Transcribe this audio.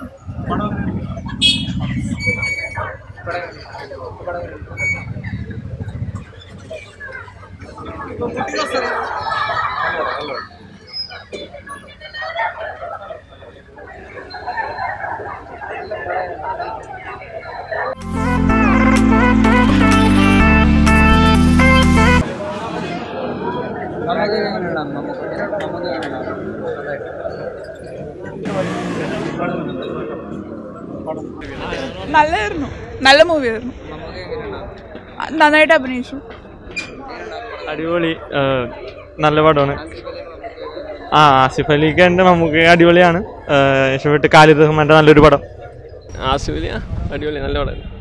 നല്ലായിരുന്നു നല്ല മൂവിയായിരുന്നു നന്നായിട്ട് അഭിനയിച്ചു അടിപൊളി ആ, നല്ല പടമാണ് ആ ആസിഫ് അലി ഖാൻ്റെ നമുക്ക് അടിപൊളിയാണ് ആ, ഇഷ്ടപ്പെട്ട് ഖാലിദ് റഹ്മാൻ്റെ നല്ലൊരു പടം ആസിഫിലിയ അടിപൊളി നല്ല പടം